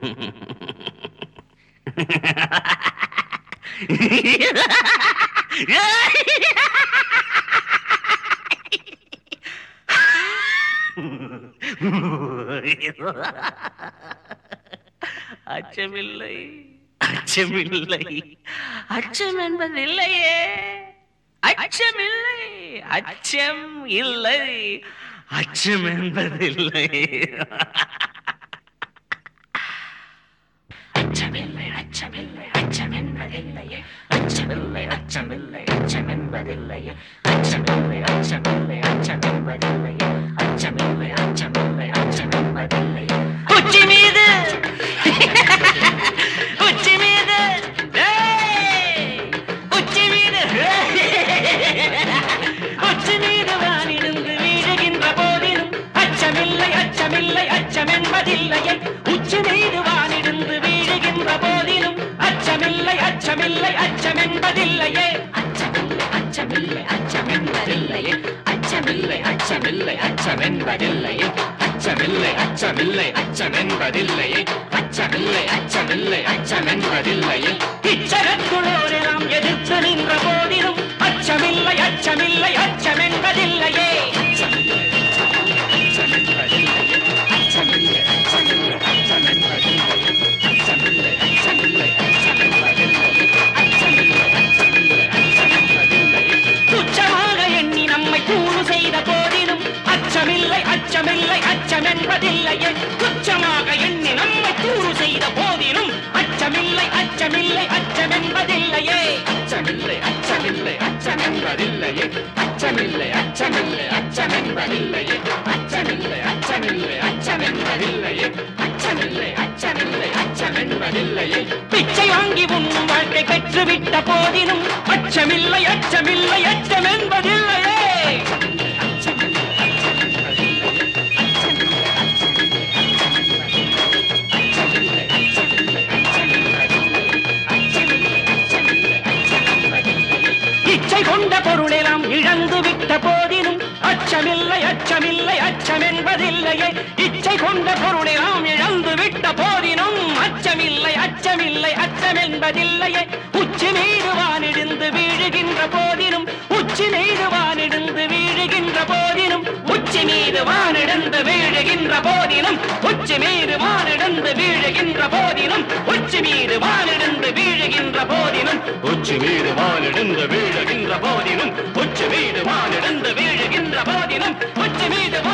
அச்சமில்லை அச்சமில்லை அச்சம் என்பதில்லையே அச்சமில்லை அச்சம் இல்லை அச்சம் என்பதில்லை அச்சமில்லை அச்சமில்லை அச்சம் என்பதில்லையே அச்சமில்லை அச்சமில்லை அச்சம் என்பதில்லையே அச்சமில்லை அச்சமில்லை அச்சம் என்பதில்லையே அச்சமில்லை அச்சமில்லை அச்சம் என்பதில்லையே உச்சி மீது உச்சி மீது ஏய்! உச்சி மீது உச்சி மீது வானிருந்து வீழுகின்ற போதிலும் அச்சமில்லை அச்சமில்லை அச்சம் என்பதில்லையே உச்சி மீது வானிருந்து வீழுகின்ற போதிலும் அச்சமில்லை அச்சமில்லை அச்சம் என்பதில்லையே அச்சமில்லை அச்சமில்லை அச்சம் என்பதில்லையே அச்சமில்லை அச்சமில்லை அச்சம் என்பதில்லையே அச்சமில்லை அச்சமில்லை அச்சம் என்பதில்லையே அச்சமில்லை அச்சமில்லை அச்சம் என்பதில்லையே இச்சகத்துளோரெல்லாம் எதிர்த்து நின்ற போதிலும் அச்சமில்லை அச்சமில்லை அச்சம் என்பதில்லையே அச்சமில்லை அச்சம் என்பதில்லையே அச்சமில்லை அச்சமில்லை அச்சம் என்பதில்லையே அச்சமில்லை அச்சமில்லை அச்சம் என்பதில்லையே அச்சமில்லை அச்சமில்லை அச்சம் என்பதில்லையே துச்சமாக எண்ணி நம்மை கூறு செய்த போதிலும் அச்சமில்லை அச்சமில்லை அச்சம் என்பதில்லையே துச்சமாக எண்ணி நம்மை கூறு செய்த போதிலும் அச்சமில்லை அச்சமில்லை அச்சம் என்பதில்லையே அச்சமில்லை அச்சமில்லை அச்சம் என்பதில்லையே அச்சமில்லை அச்சமில்லை அச்சம் என்பதில்லையே அச்சமில்லை அச்சமில்லை அச்சம் என்பதில்லையே அச்சமில்லை அச்சமில்லை அச்சம் என்பதில்லையே பிச்சை வாங்கி உண்ணும் வாழ்க்கை பெற்றுவிட்ட போதிலும் அச்சமில்லை அச்சமில்லை அச்சம் என்பதில்லையே அச்சமில்லை அச்சம் என்பதில்லையே அச்சமில்லை அச்சமில்லை அச்சம் என்பதில்லையே அச்சமில்லை அச்சமில்லை அச்சம் என்பதில்லையே அச்சமில்லை அச்சமில்லை அச்சம் என்பதில்லையே இச்சை கொண்ட பொருளெல்லாம் இழந்து விட்ட போதிலும் அச்சமில்லை அச்சமில்லை அச்சம் என்பதில்லையே இச்சை கொண்ட பொருளெல்லாம் இழந்து விட்ட போதிலும் அச்சமில்லை அச்சமில்லை அச்சம் என்பதில்லையே உச்சி மீது வானிடிந்து வீழுகின்ற போதிலும் உச்சி மீது வானிடிந்து வீழுகின்ற போதிலும் உச்சி மீது வானிடந்து வீழுகின்ற போதிலும் உச்சி மீது வானிடந்து வீழுகின்ற போதிலும் உச்சி மீது வானிடந்து வீழுகின்ற போதிலும் உச்சி மீது வானிடந்து வீழுகின்ற போதிலும் உச்சி மீது வானிடந்து வீழுகின்ற போதிலும் உச்சி மீது